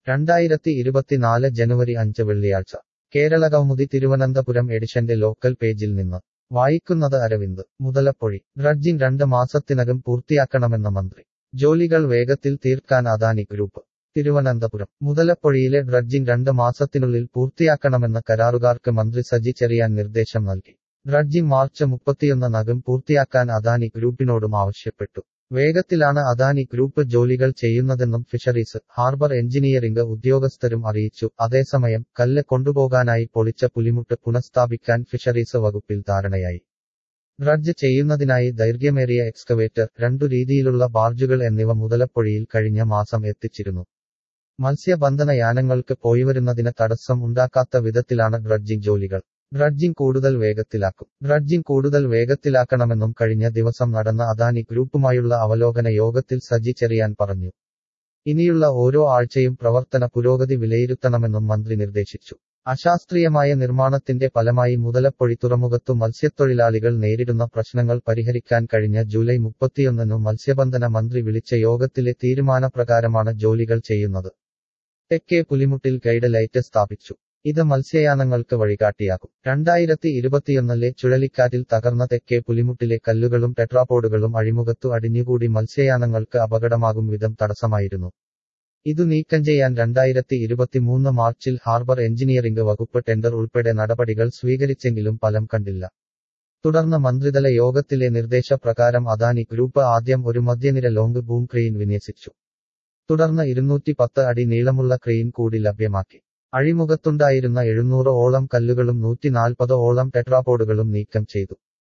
രണ്ടായിരത്തി ഇരുപത്തിനാല് ജനുവരി അഞ്ച് വെള്ളിയാഴ്ച കേരള കൗമുദി തിരുവനന്തപുരം എഡിഷന്റെ ലോക്കൽ പേജിൽ നിന്ന് വായിക്കുന്നത് അരവിന്ദ് മുതലപ്പൊഴി ഡ്രഡ്ജിംഗ് രണ്ട് മാസത്തിനകം പൂർത്തിയാക്കണമെന്ന മന്ത്രി ജോലികൾ വേഗത്തിൽ തീർക്കാൻ അദാനി ഗ്രൂപ്പ് തിരുവനന്തപുരം മുതലപ്പൊഴിയിലെ ഡ്രഡ്ജിംഗ് രണ്ട് മാസത്തിനുള്ളിൽ പൂർത്തിയാക്കണമെന്ന് കരാറുകാർക്ക് മന്ത്രി സജി ചെറിയാൻ നിർദ്ദേശം നൽകി ഡ്രഡ്ജിംഗ് മാർച്ച് മുപ്പത്തിയൊന്നിനകം പൂർത്തിയാക്കാൻ അദാനി ഗ്രൂപ്പിനോടും ആവശ്യപ്പെട്ടു വേഗത്തിലാണ് അദാനി ഗ്രൂപ്പ് ജോലികൾ ചെയ്യുന്നതെന്നും ഫിഷറീസ് ഹാർബർ എഞ്ചിനീയറിംഗ് ഉദ്യോഗസ്ഥരും അറിയിച്ചു അതേസമയം കല്ല് കൊണ്ടുപോകാനായി പൊളിച്ച പുലിമുട്ട് പുനഃസ്ഥാപിക്കാൻ ഫിഷറീസ് വകുപ്പിൽ ധാരണയായി ഡ്രഡ്ജ് ചെയ്യുന്നതിനായി ദൈർഘ്യമേറിയ എക്സ്കവേറ്റർ രണ്ടു രീതിയിലുള്ള ബാർജുകൾ എന്നിവ മുതലപ്പൊഴിയിൽ കഴിഞ്ഞ മാസം എത്തിച്ചിരുന്നു മത്സ്യബന്ധന യാനങ്ങൾക്ക് പോയിവരുന്നതിന് തടസ്സം ഉണ്ടാക്കാത്ത വിധത്തിലാണ് ഡ്രഡ്ജിംഗ് ജോലികൾ ഡ്രഡ്ജിംഗ് കൂടുതൽ വേഗത്തിലാക്കും ഡ്രഡ്ജിംഗ് കൂടുതൽ വേഗത്തിലാക്കണമെന്നും കഴിഞ്ഞ ദിവസം നടന്ന അദാനി ഗ്രൂപ്പുമായുള്ള അവലോകന യോഗത്തിൽ സജി ചെറിയാൻ പറഞ്ഞു ഇനിയുള്ള ഓരോ ആഴ്ചയും പ്രവർത്തന പുരോഗതി വിലയിരുത്തണമെന്നും മന്ത്രി നിർദ്ദേശിച്ചു അശാസ്ത്രീയമായ നിർമ്മാണത്തിന്റെ ഫലമായി മുതലപ്പൊഴി തുറമുഖത്തു മത്സ്യത്തൊഴിലാളികൾ നേരിടുന്ന പ്രശ്നങ്ങൾ പരിഹരിക്കാൻ കഴിഞ്ഞ ജൂലൈ മുപ്പത്തിയൊന്നിനു മത്സ്യബന്ധന മന്ത്രി വിളിച്ച യോഗത്തിലെ തീരുമാനപ്രകാരമാണ് ജോലികൾ ചെയ്യുന്നത് തെക്കേ പുലിമുട്ടിൽ ഗൈഡ് ലൈറ്റ് സ്ഥാപിച്ചു ഇത് മത്സ്യയാനങ്ങൾക്ക് വഴികാട്ടിയാകും രണ്ടായിരത്തി ഇരുപത്തിയൊന്നിലെ ചുഴലിക്കാറ്റിൽ തകർന്ന തെക്കേ പുലിമുട്ടിലെ കല്ലുകളും ടെട്രാപോഡുകളും അഴിമുഖത്തു അടിഞ്ഞുകൂടി മത്സ്യയാനങ്ങൾക്ക് അപകടമാകും വിധം തടസ്സമായിരുന്നു ഇതു നീക്കം ചെയ്യാൻ രണ്ടായിരത്തി ഇരുപത്തിമൂന്ന് മാർച്ചിൽ ഹാർബർ എഞ്ചിനീയറിംഗ് വകുപ്പ് ടെൻഡർ ഉൾപ്പെടെ നടപടികൾ സ്വീകരിച്ചെങ്കിലും ഫലം കണ്ടില്ല തുടർന്ന് മന്ത്രിതല യോഗത്തിലെ നിർദ്ദേശപ്രകാരം അദാനി ഗ്രൂപ്പ് ആദ്യം ഒരു മധ്യനിര ലോങ് ബൂം ക്രെയിൻ വിന്യസിച്ചു തുടർന്ന് ഇരുന്നൂറ്റി പത്ത് അടി നീളമുള്ള ക്രെയിൻ കൂടി ലഭ്യമാക്കി അഴിമുഖത്തുണ്ടായിരുന്ന എഴുന്നൂറ് ഓളം കല്ലുകളും നൂറ്റി നാൽപ്പത് ഓളം ടെട്രാപോഡുകളും നീക്കം ചെയ്തു